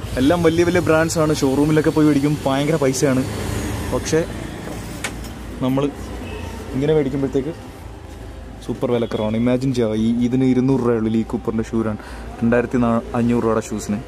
എല്ലാം വലിയ വലിയ ബ്രാൻഡ്സ് ആണ് ഷോറൂമിലൊക്കെ പോയി മേടിക്കും ഭയങ്കര പൈസയാണ് പക്ഷേ നമ്മൾ ഇങ്ങനെ മേടിക്കുമ്പോഴത്തേക്ക് സൂപ്പർ വിലക്കുറവാണ് ഇമാജിൻ ചെയ്യുക ഈ ഇതിന് ഇരുന്നൂറ് രൂപയുള്ളൂ ഈ കൂപ്പറിൻ്റെ ഷൂരാണ് രണ്ടായിരത്തി നാ അഞ്ഞൂറ് രൂപയുടെ ഷൂസിന്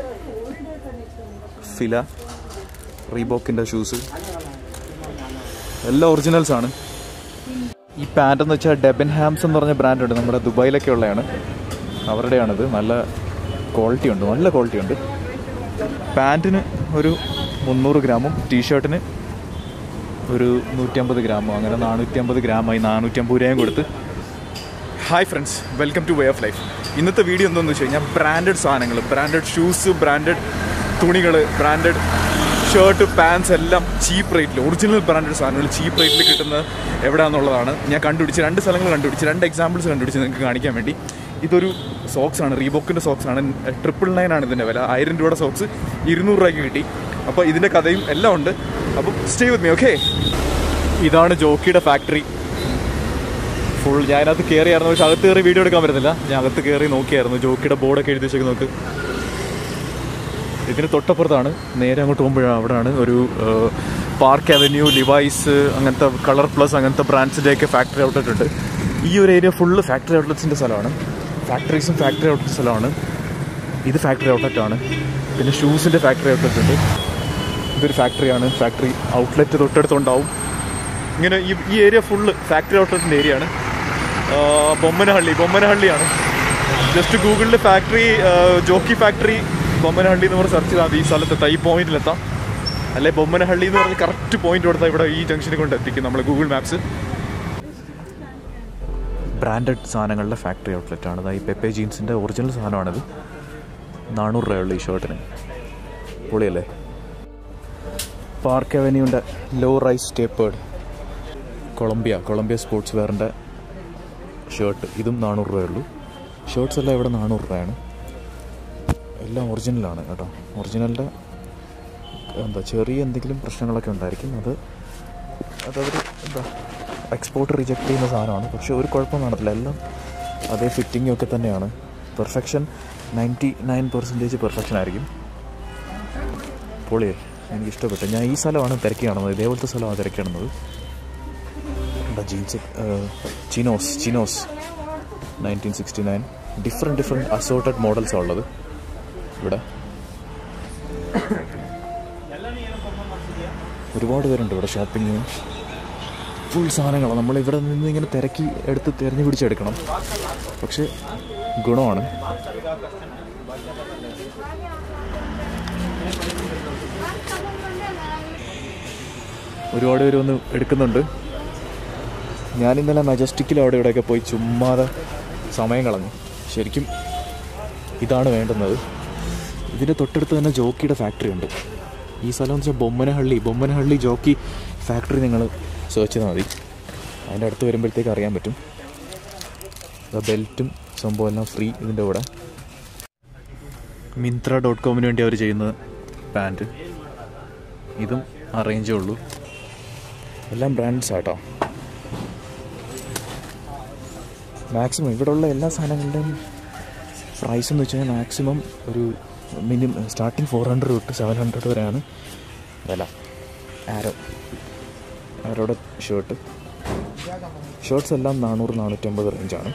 ഫില റീബോക്കിൻ്റെ ഷൂസ് എല്ലാം ഒറിജിനൽസ് ആണ് ഈ പാൻ്റ് എന്ന് വെച്ചാൽ ഡെബൻ ഹാംസ് എന്ന് പറഞ്ഞ ബ്രാൻഡ് ഉണ്ട് നമ്മുടെ ദുബായിലൊക്കെ ഉള്ളതാണ് അവരുടെയാണിത് നല്ല ക്വാളിറ്റി ഉണ്ട് നല്ല ക്വാളിറ്റി ഉണ്ട് പാൻറ്റിന് ഒരു മുന്നൂറ് ഗ്രാമും ടീഷർട്ടിന് ഒരു നൂറ്റമ്പത് ഗ്രാമോ അങ്ങനെ നാനൂറ്റി അമ്പത് ഗ്രാമായി നാനൂറ്റമ്പത് രൂപയും കൊടുത്ത് hi friends welcome to way of life ഇന്നത്തെ വീഡിയോ എന്താണെന്ന് വെച്ച് കഴിഞ്ഞാൽ ബ്രാൻഡഡ് സാധനങ്ങൾ ബ്രാൻഡഡ് ഷൂസ് ബ്രാൻഡഡ് തുണികൾ ബ്രാൻഡഡ് ഷർട്ട് പാൻസ് എല്ലാം ചീപ്പ് റേറ്റിൽ ഒറിജിനൽ ബ്രാൻഡഡ് സാധനങ്ങൾ ചീപ്പ് റേറ്റിൽ കിട്ടുന്നത് എവിടെയാണെന്നുള്ളതാണ് ഞാൻ കണ്ടുപിടിച്ച് രണ്ട് സ്ഥലങ്ങൾ കണ്ടുപിടിച്ച് രണ്ട് എക്സാമ്പിൾസ് കണ്ടുപിടിച്ച് നിങ്ങൾക്ക് കാണിക്കാൻ വേണ്ടി ഇതൊരു സോക്സ് ആണ് റീബോക്കിൻ്റെ സോക്സ് ആണ് ട്രിപ്പിൾ നയൻ ആണ് ഇതിൻ്റെ വില ആയിരം രൂപയുടെ സോക്സ് ഇരുന്നൂറ് രൂപയ്ക്ക് കിട്ടി അപ്പോൾ ഇതിൻ്റെ കഥയും എല്ലാം ഉണ്ട് അപ്പം സ്റ്റേ വിത്ത് മീ ഓക്കെ ഇതാണ് ജോക്കിയുടെ ഫാക്ടറി ഫുൾ ഞാൻ അതിനകത്ത് കയറിയായിരുന്നു പക്ഷെ അകത്ത് കയറി വീഡിയോ എടുക്കാൻ പറ്റുന്നില്ല ഞാൻ അകത്ത് കയറി നോക്കിയായിരുന്നു ജോക്കിയുടെ ബോർഡൊക്കെ എഴുതി വെച്ചേക്ക് നോക്ക് ഇതിന് തൊട്ടപ്പുറത്താണ് നേരെ അങ്ങോട്ട് പോകുമ്പോഴാണ് അവിടെയാണ് ഒരു പാർക്ക് അവന്യൂ ലിവൈസ് അങ്ങനത്തെ കളർ പ്ലസ് അങ്ങനത്തെ ബ്രാൻഡ്സിൻ്റെയൊക്കെ ഫാക്ടറി ഔട്ട്ലെറ്റ് ഉണ്ട് ഈ ഒരു ഏരിയ ഫുള്ള് ഫാക്ടറി ഔട്ട്ലെറ്റ്സിൻ്റെ സ്ഥലമാണ് ഫാക്ടറീസും ഫാക്ടറി ഔട്ട്ലെറ്റ് സ്ഥലമാണ് ഇത് ഫാക്ടറി ഔട്ട്ലെറ്റ് ആണ് പിന്നെ ഷൂസിൻ്റെ ഫാക്ടറി ഔട്ട്ലെറ്റ് ഉണ്ട് ഇതൊരു ഫാക്ടറിയാണ് ഫാക്ടറി ഔട്ട്ലെറ്റ് തൊട്ടടുത്തുണ്ടാവും ഇങ്ങനെ ഈ ഈ ഏരിയ ഫുള്ള് ഫാക്ടറി ഔട്ട്ലെറ്റിൻ്റെ ഏരിയ ആണ് ആ, ബൊമ്മനഹള്ളി ബൊമ്മനഹള്ളിയാണ് ജസ്റ്റ് ഗൂഗിളിൽ ഫാക്ടറി ജോക്കി ഫാക്ടറി ബൊമ്മനഹള്ളി എന്ന് പറഞ്ഞ് സെർച്ച് ചെയ്താൽ മതി ഈ സ്ഥലത്തെത്താം ഈ പോയിന്റിലെത്താം അല്ലെ ബൊമ്മനഹള്ളി എന്ന് പറഞ്ഞ് കറക്റ്റ് പോയിന്റ് കൊടുത്താൽ ഇവിടെ ഈ ജംഗ്ഷനിൽ കൊണ്ട് എത്തിക്കും നമ്മൾ ഗൂഗിൾ മാപ്സ് ബ്രാൻഡഡ് സാധനങ്ങളുടെ ഫാക്ടറി ഔട്ട്ലെറ്റ് ആണ് ഈ പെപ്പെ ജീൻസിൻ്റെ ഒറിജിനൽ സാധനമാണിത് നാനൂറ് രൂപയുള്ള ഈ ഷർട്ടിന് പൊളിയല്ലേ Park Avenue low rise tapered Columbia Columbia sports വെയറിൻ്റെ ഷർട്ട് ഇതും നാനൂറ് രൂപയുള്ളൂ ഷർട്ട്സ് എല്ലാം ഇവിടെ നാനൂറ് രൂപയാണ് എല്ലാം ഒറിജിനലാണ് കേട്ടോ ഒറിജിനലിൻ്റെ എന്താ ചെറിയ എന്തെങ്കിലും പ്രശ്നങ്ങളൊക്കെ ഉണ്ടായിരിക്കും അത് അതവർ എന്താ എക്സ്പോർട്ട് റിജക്റ്റ് ചെയ്യുന്ന സാധനമാണ് പക്ഷെ ഒരു കുഴപ്പം കാണത്തില്ല എല്ലാം അതേ ഫിറ്റിങ്ങും ഒക്കെ തന്നെയാണ് perfection ninety nine percentage perfection ആയിരിക്കും പൊളിയേ എനിക്ക് ഇഷ്ടപ്പെട്ടു ഞാൻ ഈ സ്ഥലമാണ് തിരക്കി കാണുന്നത് ഇതേപോലത്തെ സ്ഥലമാണ് തിരക്കി കാണുന്നത് എന്താ jeans chinos chinos nineteen sixty nine different different assorted മോഡൽസാണ് ഉള്ളത് ഇവിടെ ഒരുപാട് പേരുണ്ട് ഇവിടെ ഷോപ്പിങ്ങിന് ഫുൾ സാധനങ്ങളാണ് നമ്മൾ ഇവിടെ നിന്ന് ഇങ്ങനെ തിരക്കി എടുത്ത് തിരഞ്ഞു പിടിച്ചെടുക്കണം പക്ഷെ ഗുണമാണ് ഒരുപാട് പേര് വന്ന് എടുക്കുന്നുണ്ട് ഞാൻ ഇന്നലെ മജസ്റ്റിക്കിൽ അവിടെ ഇവിടെയൊക്കെ പോയി ചുമ്മാതെ സമയം കളഞ്ഞു ശരിക്കും ഇതാണ് വേണ്ടുന്നത് ഇതിൻ്റെ തൊട്ടടുത്ത് തന്നെ ജോക്കിയുടെ ഫാക്ടറി ഉണ്ട് ഈ സ്ഥലം എന്ന് വെച്ചാൽ ബൊമ്മനഹള്ളി ബൊമ്മനഹള്ളി ജോക്കി ഫാക്ടറി നിങ്ങൾ സെർച്ച് ചെയ്താൽ മതി അതിൻ്റെ അടുത്ത് വരുമ്പോഴത്തേക്ക് അറിയാൻ പറ്റും ബെൽറ്റും സംഭവം എല്ലാം ഫ്രീ ഇതിൻ്റെ കൂടെ മിന്ത്ര ഡോട്ട് കോമിന് വേണ്ടി അവർ ചെയ്യുന്ന പാൻറ്റ് ഇതും അറേഞ്ചേ ഉള്ളൂ എല്ലാം ബ്രാൻഡ്സ് ആട്ടോ മാക്സിമം ഇവിടെയുള്ള എല്ലാ സാധനങ്ങളുടെയും പ്രൈസ് എന്ന് വെച്ച് കഴിഞ്ഞാൽ മാക്സിമം ഒരു മിനിമം സ്റ്റാർട്ടിങ് ഫോർ ഹൺഡ്രഡ് തൊട്ട് സെവൻ ഹൺഡ്രഡ് വരെയാണ് വില ആരോ ആരോടെ ഷർട്ട് ഷർട്ട്സ് എല്ലാം നാനൂറ് നാനൂറ്റമ്പത് റേഞ്ചാണ്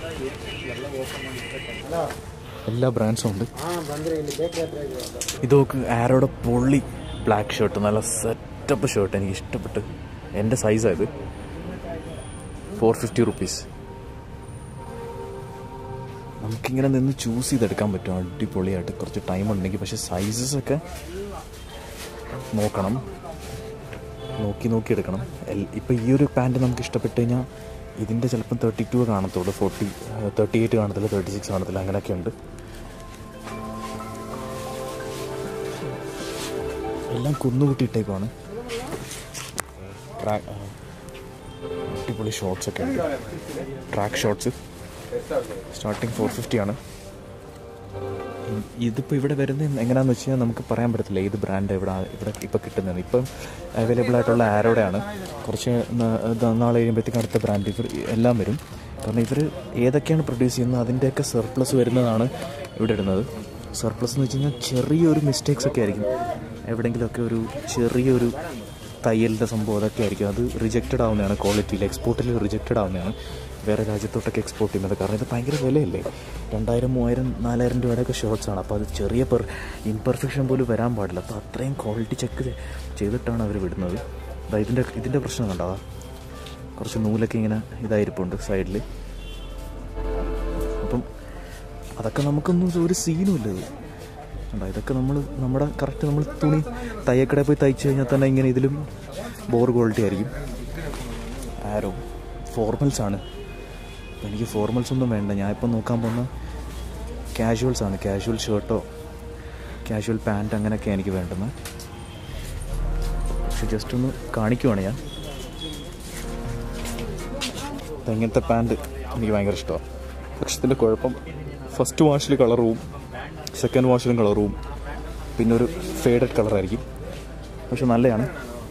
എല്ലാ ബ്രാൻഡ്സും ഉണ്ട് ഇത് നോക്ക് ആരോടെ പൊള്ളി ബ്ലാക്ക് ഷർട്ട് നല്ല സെറ്റപ്പ് ഷർട്ട് എനിക്ക് ഇഷ്ടപ്പെട്ട് എൻ്റെ സൈസാണ് ഇത് ഫോർ ഫിഫ്റ്റി റുപ്പീസ് നമുക്കിങ്ങനെ നിന്ന് ചൂസ് ചെയ്തെടുക്കാൻ പറ്റും അടിപൊളിയായിട്ട് കുറച്ച് ടൈം ഉണ്ടെങ്കിൽ പക്ഷേ സൈസസ് ഒക്കെ നോക്കണം നോക്കി നോക്കി എടുക്കണം ഇപ്പം ഈ ഒരു പാൻറ്റ് നമുക്ക് ഇഷ്ടപ്പെട്ട് കഴിഞ്ഞാൽ ഇതിൻ്റെ ചിലപ്പം തേർട്ടി ടു കാണത്തുള്ളൂ ഫോർട്ടി തേർട്ടി എയ്റ്റ് കാണത്തില്ല തേർട്ടി സിക്സ് കാണത്തില്ല അങ്ങനെയൊക്കെ ഉണ്ട് എല്ലാം കുന്നുകൂട്ടിയിട്ടേക്കാണ് ട്രാ അടിപൊളി ഷോർട്സ് ഒക്കെ ഉണ്ട് track shorts starting four fifty ആണ് ഇതിപ്പോൾ ഇവിടെ വരുന്നത് എങ്ങനെയാണെന്ന് വെച്ച് കഴിഞ്ഞാൽ നമുക്ക് പറയാൻ പറ്റത്തില്ല ഏത് ബ്രാൻഡ് ഇവിടെ ഇവിടെ ഇപ്പോൾ കിട്ടുന്നത് ഇപ്പം അവൈലബിൾ ആയിട്ടുള്ള ആരോടെ ആണ് കുറച്ച് ന- നാളെ കഴിയുമ്പോഴത്തേക്കും അടുത്ത ബ്രാൻഡ് ഇവർ എല്ലാം വരും കാരണം ഇവർ ഏതൊക്കെയാണ് പ്രൊഡ്യൂസ് ചെയ്യുന്നത് അതിൻ്റെയൊക്കെ സർപ്ലസ് വരുന്നതാണ് ഇവിടെ ഇടുന്നത് സർപ്ലസ് എന്ന് വെച്ച് കഴിഞ്ഞാൽ ചെറിയൊരു മിസ്റ്റേക്സ് ഒക്കെ ആയിരിക്കും എവിടെയെങ്കിലുമൊക്കെ ഒരു ചെറിയൊരു തയ്യലിൻ്റെ സംഭവം അതൊക്കെ ആയിരിക്കും അത് റിജക്റ്റഡ് ആവുന്നതാണ് ക്വാളിറ്റിയിൽ എക്സ്പോർട്ടിൽ റിജക്റ്റഡ് ആവുന്നതാണ് വേറെ രാജ്യത്തോട്ടൊക്കെ എക്സ്പോർട്ട് ചെയ്യുന്നത് കാരണം ഇത് ഭയങ്കര വിലയല്ലേ രണ്ടായിരം മൂവായിരം നാലായിരം രൂപയുടെയൊക്കെ ഷർട്ട്സ് ആണ് അപ്പോൾ അത് ചെറിയ പെർ ഇംപെർഫെക്ഷൻ പോലും വരാൻ പാടില്ല അപ്പോൾ അത്രയും ക്വാളിറ്റി ചെക്ക് ചെയ്തിട്ടാണ് അവർ വിടുന്നത് അതാ ഇതിൻ്റെ ഇതിൻ്റെ പ്രശ്നം കണ്ടോ അതാ കുറച്ച് നൂലൊക്കെ ഇങ്ങനെ ഇതായിരിപ്പുണ്ട് സൈഡിൽ അപ്പം അതൊക്കെ നമുക്കൊന്നും ഒരു സീനും ഇല്ല ഇത് കണ്ടോ ഇതൊക്കെ നമ്മൾ നമ്മുടെ കറക്റ്റ് നമ്മൾ തുണി തയ്യക്കടയിൽ പോയി തയ്ച്ചു കഴിഞ്ഞാൽ തന്നെ ഇങ്ങനെ ഇതിലും ബോർ ക്വാളിറ്റി ആയിരിക്കും ആരോ ഫോർമൽസ് ആണ് അപ്പം എനിക്ക് ഫോർമൽസ് ഒന്നും വേണ്ട ഞാൻ ഇപ്പം നോക്കാൻ പോകുന്ന കാഷ്വൽസ് ആണ് കാഷ്വൽ ഷർട്ടോ കാഷ്വൽ പാൻറ്റ് അങ്ങനെയൊക്കെ എനിക്ക് വേണ്ടുന്നത് പക്ഷെ ജസ്റ്റ് ഒന്ന് കാണിക്കുവാണ് ഞാൻ ഇപ്പം ഇങ്ങനത്തെ പാൻറ്റ് എനിക്ക് ഭയങ്കര ഇഷ്ടമാണ് പക്ഷെ ഇതിൻ്റെ കുഴപ്പം ഫസ്റ്റ് വാഷിൽ കളർ പോവും സെക്കൻഡ് വാഷിലും കളർ പോവും പിന്നെ ഒരു ഫേഡഡ് കളറായിരിക്കും പക്ഷെ നല്ലതാണ്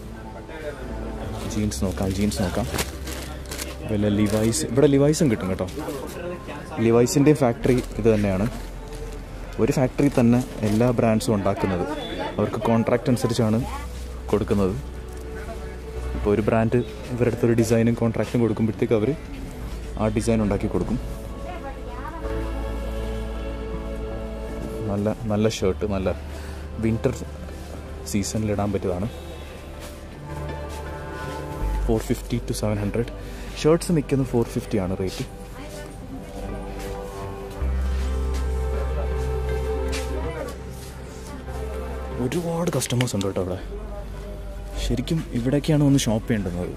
ജീൻസ് നോക്കാം ജീൻസ് നോക്കാം വല്ല ലിവൈസ് ഇവിടെ ലിവൈസും കിട്ടും കേട്ടോ ലിവൈസിൻ്റെ ഫാക്ടറി ഇത് തന്നെയാണ് ഒരു ഫാക്ടറി തന്നെ എല്ലാ ബ്രാൻഡ്സും ഉണ്ടാക്കുന്നത് അവർക്ക് കോൺട്രാക്റ്റ് അനുസരിച്ചാണ് കൊടുക്കുന്നത് ഇപ്പോൾ ഒരു ബ്രാൻഡ് ഇവരുടെ അടുത്തൊരു ഡിസൈനും കോൺട്രാക്റ്റും കൊടുക്കുമ്പോഴത്തേക്ക് അവർ ആ ഡിസൈൻ ഉണ്ടാക്കി കൊടുക്കും നല്ല നല്ല ഷർട്ട് നല്ല വിൻ്റർ സീസണിൽ ഇടാൻ പറ്റിയതാണ് four fifty to seven hundred shirts നിൽക്കുന്നത് ഫോർ ഫിഫ്റ്റി ആണ് റേറ്റ് ഒരുപാട് കസ്റ്റമേഴ്സ് ഉണ്ട് കേട്ടോ അവിടെ ശരിക്കും ഇവിടേക്കാണ് ഒന്ന് ഷോപ്പ് ചെയ്യേണ്ടുന്നത്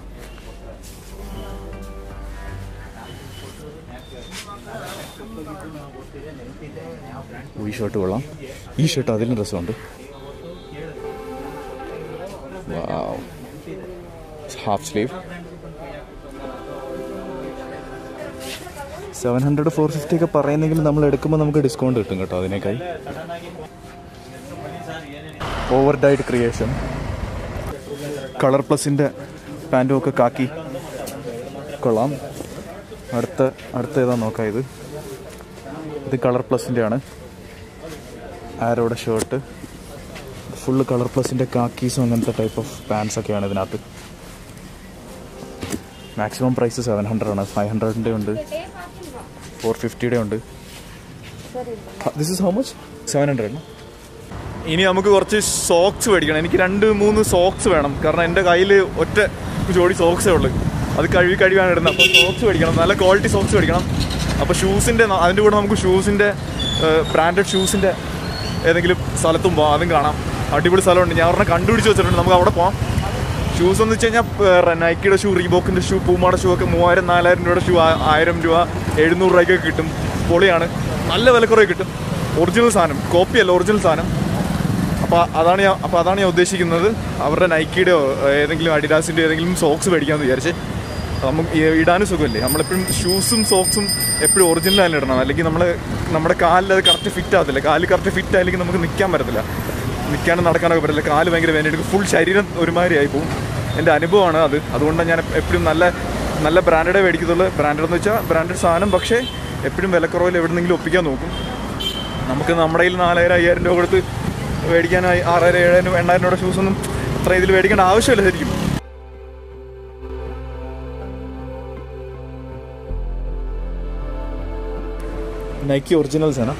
ഓ, ഈ ഷർട്ട് കൊള്ളാം ഈ ഷർട്ട് അതിലും രസമുണ്ട് half sleeve seven hundred four fifty ഒക്കെ പറയുന്നെങ്കിൽ നമ്മൾ എടുക്കുമ്പോൾ നമുക്ക് ഡിസ്കൗണ്ട് കിട്ടും കേട്ടോ അതിനേക്കായി ഓവർ ഡൈഡ് ക്രിയേഷൻ കളർ പ്ലസിൻ്റെ പാൻറ്റും ഒക്കെ കാക്കി കൊള്ളാം അടുത്ത അടുത്ത ഏതാ നോക്കാം ഇത് ഇത് കളർ പ്ലസിൻ്റെ ആണ് ആരോടെ ഷർട്ട് ഫുള്ള് കളർ പ്ലസിൻ്റെ കാക്കീസും അങ്ങനത്തെ ടൈപ്പ് ഓഫ് പാൻസ് ഒക്കെയാണ് ഇതിനകത്ത് മാക്സിമം പ്രൈസ് സെവൻ ഹൺഡ്രഡ് ആണ് ഫൈവ് ഹൺഡ്രഡിൻ്റെ ഉണ്ട് ഫോർ ഫിഫ്റ്റിയുടെ ഉണ്ട് this is how much seven hundred ഇനി നമുക്ക് കുറച്ച് സോക്സ് മേടിക്കണം എനിക്ക് രണ്ട് മൂന്ന് സോക്സ് വേണം കാരണം എൻ്റെ കയ്യിൽ ഒറ്റ ജോഡി സോക്സേ ഉള്ളൂ അത് കഴുകി കഴുകാണ് ഇടുന്നത് അപ്പോൾ സോക്സ് മേടിക്കണം നല്ല ക്വാളിറ്റി സോക്സ് മേടിക്കണം അപ്പോൾ ഷൂസിൻ്റെ അതിൻ്റെ കൂടെ നമുക്ക് ഷൂസിൻ്റെ ബ്രാൻഡഡ് ഷൂസിൻ്റെ ഏതെങ്കിലും സ്ഥലത്തും പോകാം അതും കാണാം അടിപൊളി സ്ഥലമുണ്ട് ഞാൻ ഒരെണ്ണം കണ്ടുപിടിച്ച് വെച്ചിട്ടുണ്ട് നമുക്ക് അവിടെ പോകാം ഷൂസ് എന്ന് വെച്ച് കഴിഞ്ഞാൽ നൈക്കിയുടെ ഷൂ റീബോക്കിൻ്റെ ഷൂ പൂമാടെ ഷൂ ഒക്കെ മൂവായിരം നാലായിരം രൂപയുടെ ഷൂ ആയിരം രൂപ എഴുന്നൂറ് രൂപയ്ക്കൊക്കെ കിട്ടും പൊളിയാണ് നല്ല വിലക്കുറവ് കിട്ടും ഒറിജിനൽ സാധനം കോപ്പിയല്ല ഒറിജിനൽ സാധനം അപ്പോൾ അതാണ് ഞാൻ അപ്പോൾ അതാണ് ഞാൻ ഉദ്ദേശിക്കുന്നത് അവരുടെ നൈക്കിയുടെയോ ഏതെങ്കിലും അഡിഡാസിൻ്റെ ഏതെങ്കിലും സോക്സ് മേടിക്കാമെന്ന് വിചാരിച്ച് നമുക്ക് ഈ- ഇടാനും സുഖമല്ലേ നമ്മളെപ്പോഴും ഷൂസും സോക്സും എപ്പോഴും ഒറിജിനൽ തന്നെ ഇടണം അല്ലെങ്കിൽ നമ്മൾ നമ്മുടെ കാലിൽ അത് കറക്റ്റ് ഫിറ്റ് ആകത്തില്ല കാല് കറക്റ്റ് ഫിറ്റ് ആയില്ലെങ്കിൽ നമുക്ക് നിൽക്കാൻ പറ്റത്തില്ല നിൽക്കാനും നടക്കാനൊക്കെ പറ്റില്ല കാല് ഭയങ്കര വേദന ഫുൾ ശരീരം ഒരുമാതിരി ആയി പോകും എൻ്റെ അനുഭവമാണ് അത് അതുകൊണ്ടാണ് ഞാൻ എപ്പോഴും നല്ല നല്ല ബ്രാൻഡഡേ മേടിക്കത്തുള്ളൂ ബ്രാൻഡഡ് എന്ന് വെച്ചാൽ ബ്രാൻഡഡ് സാധനം പക്ഷേ എപ്പോഴും വിലക്കുറവിൽ എവിടെന്നെങ്കിലും ഒപ്പിക്കാൻ നോക്കും നമുക്ക് നമ്മുടെ കയ്യിൽ നാലായിരം അയ്യായിരം രൂപ കൊടുത്ത് മേടിക്കാനായി ആറായിരം ഏഴായിരം എണ്ണായിരം രൂപയുടെ ഷൂസൊന്നും അത്ര ഇതിൽ മേടിക്കേണ്ട ആവശ്യമില്ല ശരിക്കും നൈക്കി ഒറിജിനൽസ് ആണ്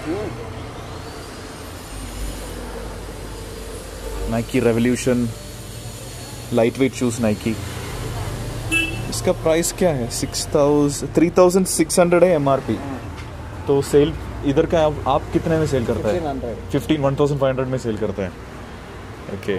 Nike Revolution light weight shoes Nike इसका प्राइस क्या है six thousand three thousand six hundred है एम आर पी तो सेल इधर का आप, आप कितने में सेल करते हैं fifteen one thousand five hundred में सेल करते हैं ओके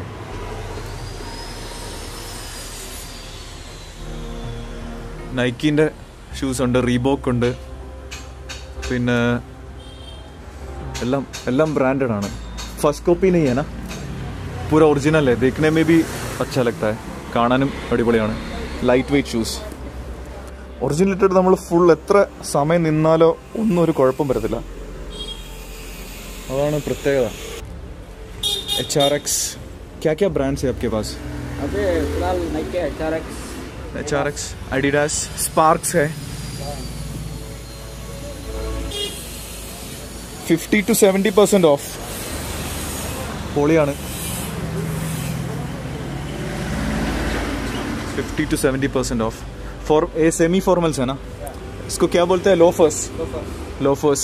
നൈക്കിൻ്റെ ഷൂസ് ഉണ്ട് റീബോക്ക് ഉണ്ട് പിന്നെ എല്ലാം എല്ലാം ബ്രാൻഡഡ് ആണ് ഫസ്റ്റ് കോപ്പി नहीं है ना पूरा ओरिजिनल है देखने में भी अच्छा लगता है കാണാനും അടിപൊളിയാണ് ലൈറ്റ് വെയ്റ്റ് ഷൂസ് ഒറിജിനൽ ഇട്ടിട്ട് നമ്മൾ ഫുൾ എത്ര സമയം നിന്നാലോ ഒന്നും ഒരു കുഴപ്പം വരത്തില്ല അതാണ് പ്രത്യേകത എച്ച് ആർ എക്സ് ക്യാ ക്യാ ബ്രാൻഡ്സ് है आपके पास अभी फिलहाल Nike H R X H R X Adidas Sparx है fifty to seventy percent off പൊളിയാണ് fifty to seventy percent off for a semi formals है ना इसको क्या बोलते हैं लोफर्स लोफर्स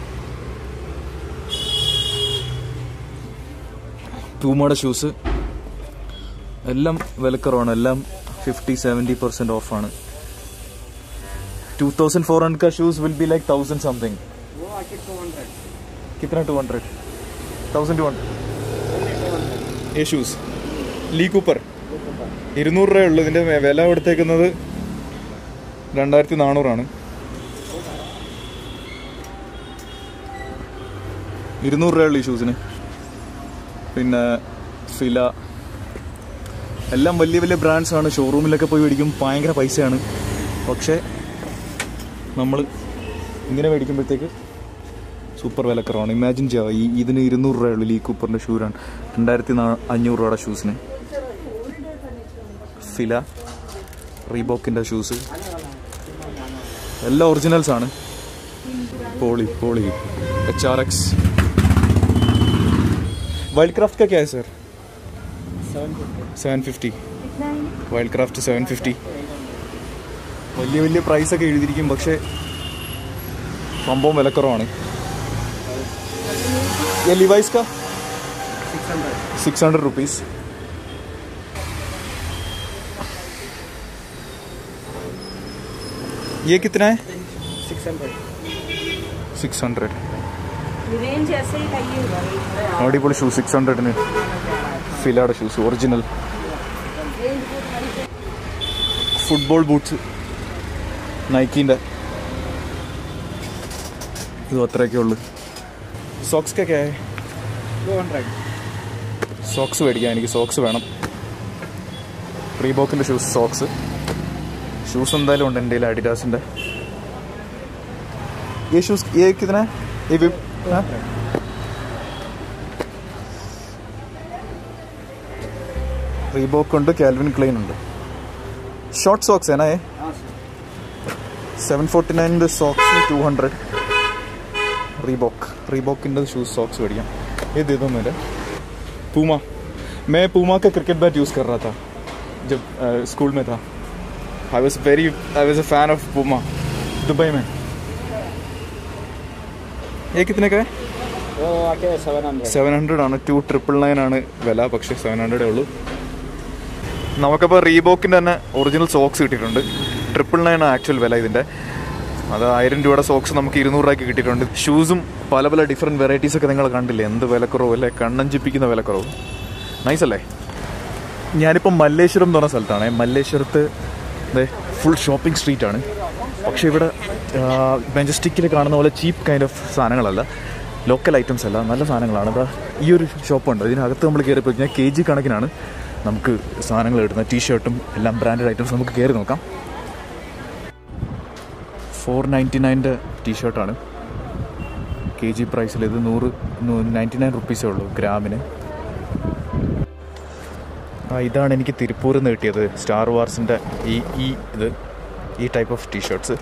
പൂമയുടെ ഷൂസ് എല്ലാം വിലക്കുറവാണ് എല്ലാം ഫിഫ്റ്റി സെവൻറ്റി പെർസെൻറ്റ് ഓഫാണ് ടു തൗസൻഡ് ഫോർ ഹൺഡ്രഡ് का shoes will be like thousand something वो आके टू हंड्रेड कितना two hundred thousand two hundred ये ഷൂസ് ലീ കൂപ്പർ ഇരുന്നൂറ് രൂപയുള്ളൂ ഇതിൻ്റെ വെ- വില കൊടുത്തേക്കുന്നത് രണ്ടായിരത്തി നാനൂറാണ് ഇരുന്നൂറ് രൂപയുള്ളൂ ഈ ഷൂസിന് പിന്നെ ഫില എല്ലാം വലിയ വലിയ ബ്രാൻഡ്സ് ആണ് ഷോറൂമിലൊക്കെ പോയി മേടിക്കും ഭയങ്കര പൈസയാണ് പക്ഷേ നമ്മൾ ഇങ്ങനെ മേടിക്കുമ്പോഴത്തേക്ക് സൂപ്പർ വിലക്കുറവാണ് ഇമാജിൻ ചെയ്യുക ഈ ഇതിന് ഇരുന്നൂറ് രൂപയുള്ളൂ ലീ കൂപ്പറിൻ്റെ ഷൂരാണ് രണ്ടായിരത്തി നാ- അഞ്ഞൂറ് രൂപയുടെ ഷൂസിന് ഫില റീബോക്കിൻ്റെ ഷൂസ് എല്ലാം ഒറിജിനൽസ് ആണ് പോളി പോളി H R X Wildcraft का क्या है sir seven fifty seven fifty Wildcraft seven fifty വലിയ വലിയ പ്രൈസ് ഒക്കെ എഴുതിയിരിക്കും പക്ഷേ സംഭവം വിലക്കുറവാണ് ये लिवाइस का six hundred six hundred rupees ये कितना है six hundred six hundred range ऐसे ही चाहिए होगा അടിപൊളി ഷൂ സിക്സ് ഹൺഡ്രഡിന് ഫിലാടെ ഷൂസ് ഒറിജിനൽ ഫുട്ബോൾ ബൂട്ട്സ് നൈക്കീൻ്റെ ഇത് അത്രയൊക്കെ ഉള്ളു സോക്സ് ഒക്കെ टू हंड्रेड സോക്സ് മേടിക്കാം എനിക്ക് സോക്സ് വേണം റീബോക്കിൻ്റെ ഷൂസ് സോക്സ് ഷൂസ് എന്തായാലും ഉണ്ട് എൻ്റെ അഡിഡാസിൻ്റെ ये शूज ये कितना है ये भी हाँ? റീബോക്ക് ഉണ്ട് കാൽവിൻ ക്ലെയിൻ ഉണ്ട് ഷോർട്ട് സോക്സ് है ना ये हाँ सर സെവൻ ഫോർട്ടി നയൻ്റെ സോക്സ് ടു ഹൺഡ്രഡ് റീബോക്ക് റീബോക്കിൻ്റെ शूज सॉक्स മേടിക്കാം ये दे दो मेरे पूमा मैं पूमा का क्रिकेट बैट यूज़ कर रहा था जब स्कूल में था I was very I was a fan of Puma Dubai में ये कितने का है वो आके सेवन हंड्रेड സെവൻ ഹൺഡ്രഡ് ആണ് ടു ട്രിപ്പിൾ നയൻ ആണ് വില പക്ഷേ സെവൻ ഹൺഡ്രഡേ ഉള്ളൂ നമുക്കപ്പോൾ റീബോക്കിൻ്റെ തന്നെ ഒറിജിനൽ സോക്സ് കിട്ടിയിട്ടുണ്ട് ട്രിപ്പിൾ നയൻ ആണ് ആക്ച്വൽ വില ഇതിൻ്റെ അത് ആയിരം രൂപയുടെ സോക്സ് നമുക്ക് ഇരുന്നൂറ് രൂപയ്ക്ക് കിട്ടിയിട്ടുണ്ട് ഷൂസും പല പല ഡിഫറെൻറ്റ് വെറൈറ്റീസ് ഒക്കെ നിങ്ങൾ കണ്ടില്ലേ എന്ത് വിലക്കുറവ് അല്ലേ കണ്ണഞ്ചിപ്പിക്കുന്ന വിലക്കുറവ് നൈസ് അല്ലേ ഞാനിപ്പോൾ മല്ലേശ്വരം എന്ന് പറഞ്ഞ സ്ഥലത്താണ് മല്ലേശ്വരത്ത് ഫുൾ ഷോപ്പിംഗ് സ്ട്രീറ്റ് ആണ് പക്ഷേ ഇവിടെ മെജസ്റ്റിക്കിൽ കാണുന്ന പോലെ ചീപ്പ് കൈൻഡ് ഓഫ് സാധനങ്ങളല്ല ലോക്കൽ ഐറ്റംസ് അല്ല നല്ല സാധനങ്ങളാണ് ഇതാ ഈ ഒരു ഷോപ്പുണ്ട് ഇതിനകത്ത് നമ്മൾ കയറിപ്പോയി കഴിഞ്ഞാൽ കെ ജി കണക്കിനാണ് നമുക്ക് സാധനങ്ങൾ കിട്ടുന്നത് ടീ ഷർട്ടും എല്ലാം ബ്രാൻഡഡ് ഐറ്റംസ് നമുക്ക് കയറി നോക്കാം ഫോർ നയൻറ്റി നയൻ്റെ ടീ ഷർട്ടാണ് കെ ജി പ്രൈസിൽ ഇത് നൂറ് നയൻറ്റി നയൻ റുപ്പീസേ ഉള്ളൂ ഗ്രാമിന് ആ ഇതാണ് എനിക്ക് തിരുപ്പൂരിൽ നിന്ന് കിട്ടിയത് സ്റ്റാർ വാർസിൻ്റെ ഈ ഈ ഇത് ഈ ടൈപ്പ് ഓഫ് ടീ ഷർട്ട്സ്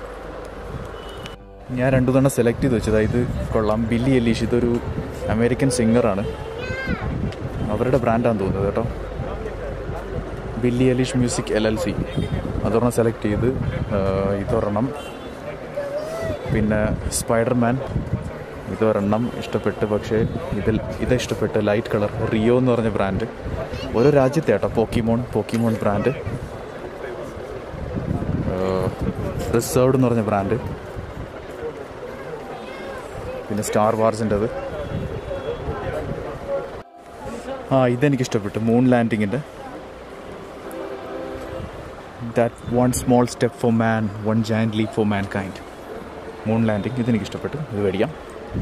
ഞാൻ രണ്ടു തവണ സെലക്ട് ചെയ്ത് വെച്ചതാ ഇത് കൊള്ളാം ബില്ലി എലീഷ് ഇതൊരു അമേരിക്കൻ സിംഗറാണ് അവരുടെ ബ്രാൻഡാണെന്ന് തോന്നുന്നത് കേട്ടോ Billie Eilish music L L C അതൊരെണ്ണം സെലക്ട് ചെയ്ത് ആ, ഇതൊരെണ്ണം പിന്നെ സ്പൈഡർമാൻ ഇതൊരെണ്ണം ഇഷ്ടപ്പെട്ട് പക്ഷേ ഇതിൽ ഇത് ഇഷ്ടപ്പെട്ട് ലൈറ്റ് കളർ റിയോ എന്ന് പറഞ്ഞ ബ്രാൻഡ് ഓരോ രാജ്യത്തെ കേട്ടോ പോക്കിമോൺ പോക്കിമോൺ ബ്രാൻഡ് റിസർവ്ഡ് എന്ന് പറഞ്ഞ ബ്രാൻഡ് പിന്നെ സ്റ്റാർ വാർസിൻ്റെത് ആ ഇതെനിക്ക് ഇഷ്ടപ്പെട്ടു മൂൺ ലാൻഡിങ്ങിൻ്റെ that one small step for man one giant leap for mankind moon landing ഇതെനിക്ക് ഇഷ്ടപ്പെട്ടു ഇത് മേടിക്കാം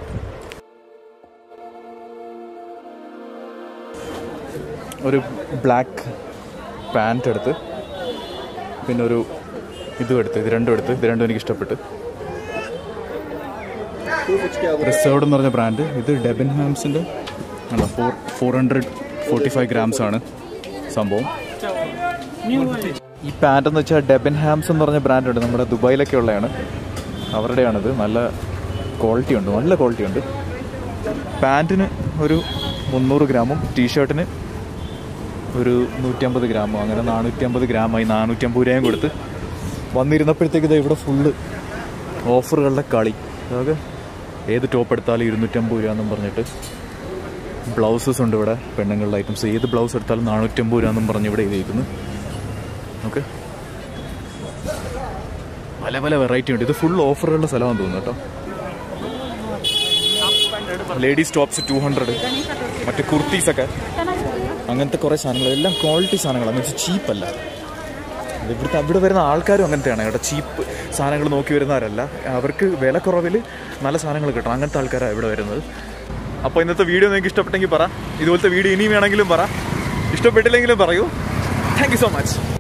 ഒരു ബ്ലാക്ക് പാൻറ് എടുത്ത് പിന്നെ ഒരു ഇതും എടുത്ത് ഇത് രണ്ടും എടുത്ത് ഇത് രണ്ടും എനിക്ക് ഇഷ്ടപ്പെട്ടു टू सिक्सटी റിസർവ്ഡ് എന്ന് പറഞ്ഞ ബ്രാൻഡ് ഇത് ഡെബൻ ഹാംസിൻ്റെ ആണ് four four hundred forty five grams ആണ് സംഭവം ഈ പാൻറ് എന്ന് വെച്ചാൽ ഡെബൻ ഹാംസ് എന്ന് പറഞ്ഞ ബ്രാൻഡ് ഉണ്ട് നമ്മുടെ ദുബായിലൊക്കെ ഉള്ളതാണ് അവരുടെയാണിത് നല്ല ക്വാളിറ്റി ഉണ്ട് നല്ല ക്വാളിറ്റി ഉണ്ട് പാൻറ്റിന് ഒരു മുന്നൂറ് ഗ്രാമും ടീഷർട്ടിന് ഒരു നൂറ്റമ്പത് ഗ്രാമോ അങ്ങനെ നാനൂറ്റമ്പത് ഗ്രാമായി നാനൂറ്റമ്പത് രൂപയും കൊടുത്ത് വന്നിരുന്നപ്പോഴത്തേക്ക് ഇത് ഇവിടെ ഫുള്ള് ഓഫറുകളുടെ കളി അതായത് ഏത് ടോപ്പ് എടുത്താലും ഇരുന്നൂറ്റമ്പത് രൂപ എന്നും പറഞ്ഞിട്ട് ബ്ലൗസസ് ഉണ്ട് ഇവിടെ പെണ്ണുങ്ങളുടെ ഐറ്റംസ് ഏത് ബ്ലൗസ് എടുത്താലും നാനൂറ്റമ്പത് രൂപ എന്നും പറഞ്ഞ് ഇവിടെ എഴുതിയിരിക്കുന്നു ഓക്കെ പല പല വെറൈറ്റി ഉണ്ട് ഇത് ഫുൾ ഓഫറുകളുടെ സ്ഥലമാണെന്ന് തോന്നുന്നു കേട്ടോ ലേഡീസ് ടോപ്സ് ടു ഹൺഡ്രഡ് മറ്റേ കുർത്തീസൊക്കെ അങ്ങനത്തെ കുറേ സാധനങ്ങൾ എല്ലാം ക്വാളിറ്റി സാധനങ്ങളാണ് മീൻസ് ചീപ്പല്ല ഇവിടുത്തെ ഇവിടെ വരുന്ന ആൾക്കാരും അങ്ങനത്തെയാണ് കേട്ടോ ചീപ്പ് സാധനങ്ങൾ നോക്കി വരുന്നവരല്ല അവർക്ക് വില കുറവിൽ നല്ല സാധനങ്ങൾ കിട്ടണം അങ്ങനത്തെ ആൾക്കാരാണ് ഇവിടെ വരുന്നത് അപ്പോൾ ഇന്നത്തെ വീഡിയോ നിങ്ങൾക്ക് ഇഷ്ടപ്പെട്ടെങ്കിൽ പറ ഇതുപോലത്തെ വീഡിയോ ഇനിയും വേണമെങ്കിലും പറ ഇഷ്ടപ്പെട്ടില്ലെങ്കിലും പറയൂ താങ്ക് യു സോ മച്ച്